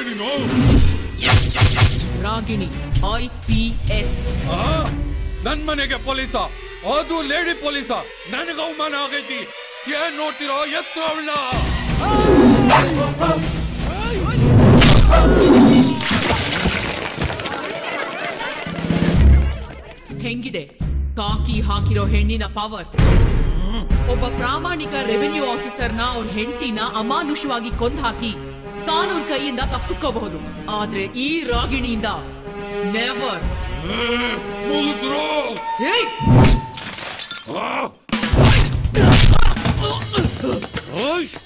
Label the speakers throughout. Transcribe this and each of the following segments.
Speaker 1: ನೀನು
Speaker 2: Ragini I P S
Speaker 1: ಆ? ನನ್ ಮನೆಗೆ ಪೊಲೀಸ ಅದು ಲೇಡಿ ಪೊಲೀಸ ನನಗ ಅವಮಾನ ಆಗೈತಿ ಏನ್ ನೋಡ್ತಿರೋ ಎತ್ತು ಅವಳ
Speaker 2: ಹೆಂಗಿದೆ ಕಾಕಿ ಹಾಕಿರೋ ಹೆಣ್ಣಿನ ಪವರ್ ಒಬ್ಬ ಪ್ರಾಮಾಣಿಕ ರೆವೆನ್ಯೂ ಆಫೀಸರ್ನ ಅವ್ರ ಹೆಂಡತಿನ ಅಮಾನುಷವಾಗಿ ಕೊಂದ್ ಹಾಕಿ ಕಾನೂನ್ ಕೈಯಿಂದ ತಪ್ಪಿಸ್ಕೋಬಹುದು ಆದ್ರೆ ಈ ರಾಗಿಣಿಯಿಂದ ನೆವರ್
Speaker 1: ಮುಗಿಸ್ರು ಓಯ್!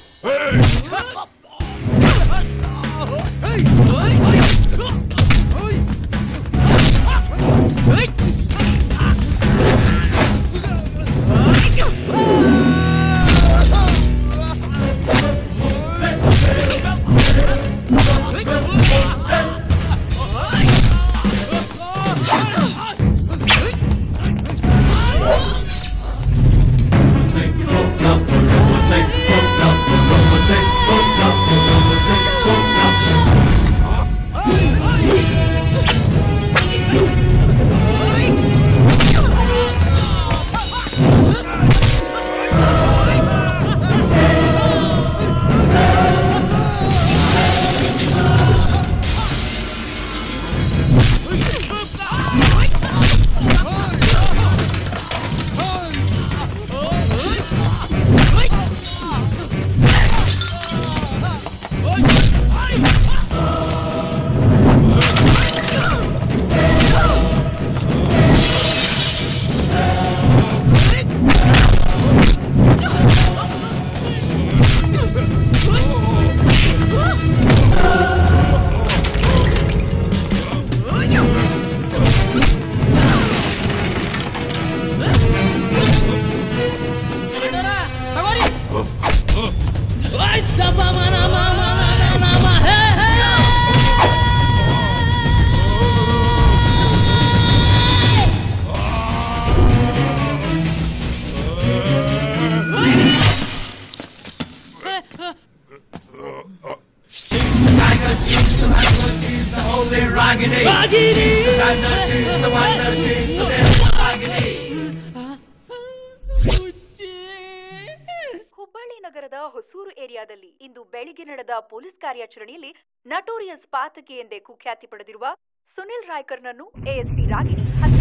Speaker 3: ಹುಬ್ಬಳ್ಳಿ ನಗರದ ಹೊಸೂರು ಏರಿಯಾದಲ್ಲಿ ಇಂದು ಬೆಳಿಗ್ಗೆ ನಡೆದ ಪೊಲೀಸ್ ಕಾರ್ಯಾಚರಣೆಯಲ್ಲಿ ನಟೋರಿಯಸ್ ಪಾತಕಿ ಎಂದೇ ಕುಖ್ಯಾತಿ ಪಡೆದಿರುವ ಸುನಿಲ್ ರಾಯ್ಕರ್ನನ್ನು ಎಎಸ್ಪಿ ರಾಗಿಣಿ ಹತ್ಯೆ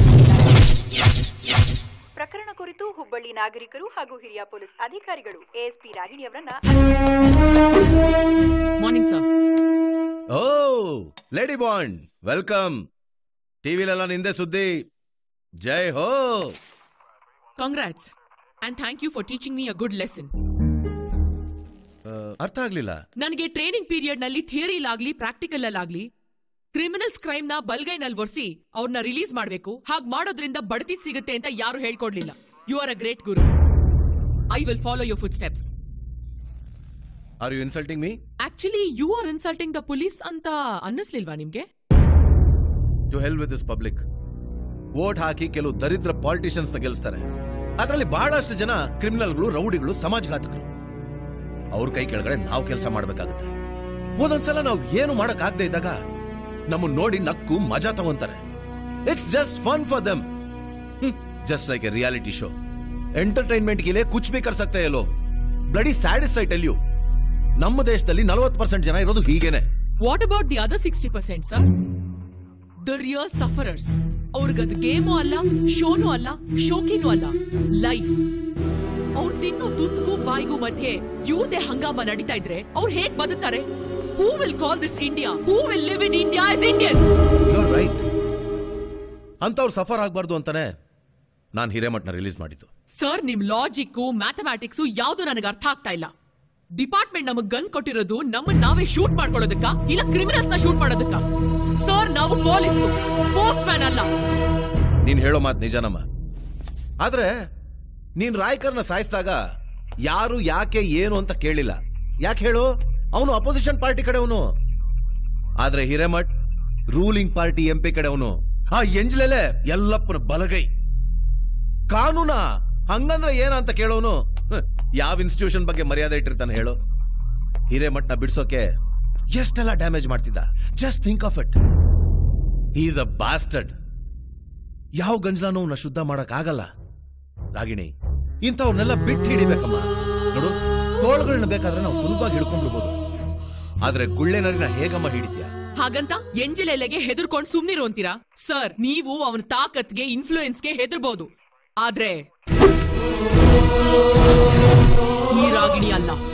Speaker 3: ಮಾಡಿದ್ದಾರೆ ಪ್ರಕರಣ ಕುರಿತು ಹುಬ್ಬಳ್ಳಿ ನಾಗರಿಕರು ಹಾಗೂ ಹಿರಿಯ ಪೊಲೀಸ್ ಅಧಿಕಾರಿಗಳು ಎಎಸ್ಪಿ ರಾಗಿಣಿ ಅವರನ್ನ
Speaker 2: morning sir
Speaker 4: oh lady Bond welcome ಟಿವಿಲೆಲ್ಲ ನಿಂದೆ ಸುದ್ದಿ ಜೈ ಹೋ
Speaker 2: congrats and thank you for teaching me a good lesson
Speaker 4: ಆ, ಅರ್ಥ ಆಗ್ಲಿಲ್ಲ
Speaker 2: ನನಗೆ ಟ್ರೈನಿಂಗ್ ಪೀರಿಯಡ್ ನಲ್ಲಿ ಥಿಯರಿಲಾಗ್ಲಿ ಪ್ರಾಕ್ಟಿಕಲ್ ಅಲ್ಲಾಗ್ಲಿ ಕ್ರಿಮಿನಲ್ಸ್ ಕ್ರೈಮ್ ನ ಬಲ್ಗೈನಲ್ಲಿ ಒರೆಸಿ ಅವ್ರನ್ನ ರಿಲೀಸ್ ಮಾಡಬೇಕು ಹಾಗೆ ಮಾಡೋದ್ರಿಂದ ಬಡತಿ ಸಿಗುತ್ತೆ ಅಂತ ಯಾರು ಹೇಳ್ಕೊಡ್ಲಿಲ್ಲ you are a great guru I will follow your foot steps
Speaker 4: are you insulting me
Speaker 2: actually you are insulting the police ಅಂತ ಅನ್ನಿಸ್ಲಿಲ್ವಾ ನಿಮ್ಗೆ
Speaker 4: to hell with this public vote ಹಾಕಿ ಕೆಲವು ದರಿದ್ರ ಪಾಲಿಟಿಷಿಯನ್ಸ್ ನ ಗೆಲ್ಲಿಸ್ತಾರೆ ಅದರಲ್ಲಿ ಬಹಳಷ್ಟು ಜನ ಕ್ರಿಮಿನಲ್ಗಳು ರೌಡಿಗಳು ಸಮಾಜಘಾತಕರು ಅವ್ರ ಕೈ ಕೆಳಗಡೆ ನಾವು ಕೆಲಸ ಮಾಡ್ಬೇಕಾಗುತ್ತೆ ಒಂದೊಂದ್ಸಲ ನಾವು ಏನು ಮಾಡಕ್ ಆಗದೆ ಇದ್ದಾಗ ನಮ್ಮನ್ನ ನೋಡಿ ನಕ್ಕು ಮಜಾ ತಗೊಂತಾರೆ it's just fun for them just like a reality show entertainment ಗಿಲೆ ಕುಚ್ ಬಿ ಕರ್ ಸಕ್ತಾ ಎಲ್ಲೋ bloody sadist I tell you ನಮ್ಮ ದೇಶದಲ್ಲಿ ನಲವತ್ತು ಪರ್ಸೆಂಟ್ ಜನ ಇರೋದು ಹೀಗೇನೆ
Speaker 2: what about the other sixty percent sir the real sufferers ಅವ್ರಿಗದು ಗೇಮು ಅಲ್ಲ ಶೋನು ಅಲ್ಲ ಶೋಕಿನೂ ಅಲ್ಲ ಲೈಫ್ ಅವ್ರು ತಿನ್ನೋ ತುತ್ತಿಗೂ ಬಾಯಿಗೂ ಮಧ್ಯೆ ಇವ್ರದೇ ಹಂಗಾಮ ನಡೀತಾ ಇದ್ರೆ ಅವ್ರು ಹೇಗ್ ಬದುಕ್ತಾರೆ who will call this India who will live in India is Indians
Speaker 4: you are right ಅಂತವ್ರು ಸಫರ್ ಆಗ್ಬಾರ್ದು ಅಂತಾನೆ ನಾನು ಹಿರೇಮಠನ ರಿಲೀಸ್ ಮಾಡಿದ್ದು
Speaker 2: ಸರ್ ನಿಮ್ ಲಾಜಿಕ್ಕು ಮ್ಯಾಥಮ್ಯಾಟಿಕ್ಸ್ ಯಾವ್ದು ನನಗೆ ಅರ್ಥ ಆಗ್ತಾ ಇಲ್ಲ ಡಿಪಾರ್ಟ್ಮೆಂಟ್ ನಮಗ್ ಗನ್ ಕೊಟ್ಟಿರೋದು ನಮ್ಮನ್ನ ನಾವೇ ಶೂಟ್ ಮಾಡ್ಕೊಳ್ಳೋದಕ್ಕ ಇಲ್ಲ ಕ್ರಿಮಿನಲ್ಸ್ ನ ಶೂಟ್ ಮಾಡೋದಕ್ಕ ಸರ್ ನಾವು ಪೊಲೀಸು ಪೋಸ್ಟ್ ಮ್ಯಾನ್ ಅಲ್ಲ
Speaker 4: ನೀನ್ ಹೇಳೋ ಮಾತು ನಿಜನಮ್ಮ ಆದ್ರೆ ನೀನ್ ರಾಯ್ಕರ್ನ ಸಾಯಿಸಿದಾಗ ಯಾರು ಯಾಕೆ ಏನು ಅಂತ ಕೇಳಿಲ್ಲ ಯಾಕೆ ಹೇಳು ಅವನು ಅಪೋಸಿಷನ್ ಪಾರ್ಟಿ ಕಡೆ ಅವನು ಆದ್ರೆ Hiremath ruling party M P ಕಡೆ ಅವನು ಆ ಎಂಜ್ಲೆಲೆ ಎಲ್ಲಪ್ಪನ ಬಲಗೈ ಕಾನೂನ ಹಂಗಂದ್ರೆ ಏನಂತ ಕೇಳೋನು ಯಾವ ಇನ್ಸ್ಟಿಟ್ಯೂಷನ್ ಬಗ್ಗೆ ಮರ್ಯಾದೆ ಇಟ್ಟಿರ್ತಾನೆ ಹೇಳು ಹಿರೇಮಠ್ನ ಬಿಡ್ಸೋಕೆ ಎಷ್ಟೆಲ್ಲ ಡ್ಯಾಮೇಜ್ ಮಾಡ್ತಿದ್ದ just think of it is a bastard ಯಾವ ಗಂಜಲಾನು ಅವನ್ನ ಶುದ್ಧ ಮಾಡಕ್ ಆಗಲ್ಲ ರಾಗಿಣಿ ಇಂಥವ್ರನ್ನೆಲ್ಲ ಬಿಟ್ಟು ಹಿಡಿಬೇಕಮ್ಮ ನೋಡು ತೋಳುಗಳನ್ನ ಬೇಕಾದ್ರೆ ನಾವು ಸುಲಭವಾಗಿ ಹಿಡ್ಕೊಂಡ್ಬಿಡ್ಬೋದು ಆದ್ರೆ ಗುಳ್ಳೆನರಿನ ಹೇಗಮ್ಮ ಹಿಡಿತೀಯ
Speaker 2: ಹಾಗಂತ ಎಂಜಲೆಲೆಗೆ ಹೆದರ್ಕೊಂಡ್ ಸುಮ್ನಿರು ಅಂತೀರಾ ಸರ್ ನೀವು ಅವನ ತಾಕತ್ಗೆ ಇನ್ಫ್ಲೂಯೆನ್ಸ್ಗೆ ಹೆದರ್ಬೋದು ಆದ್ರೆ ಈ ರಾಗಿಣಿ ಅಲ್ಲ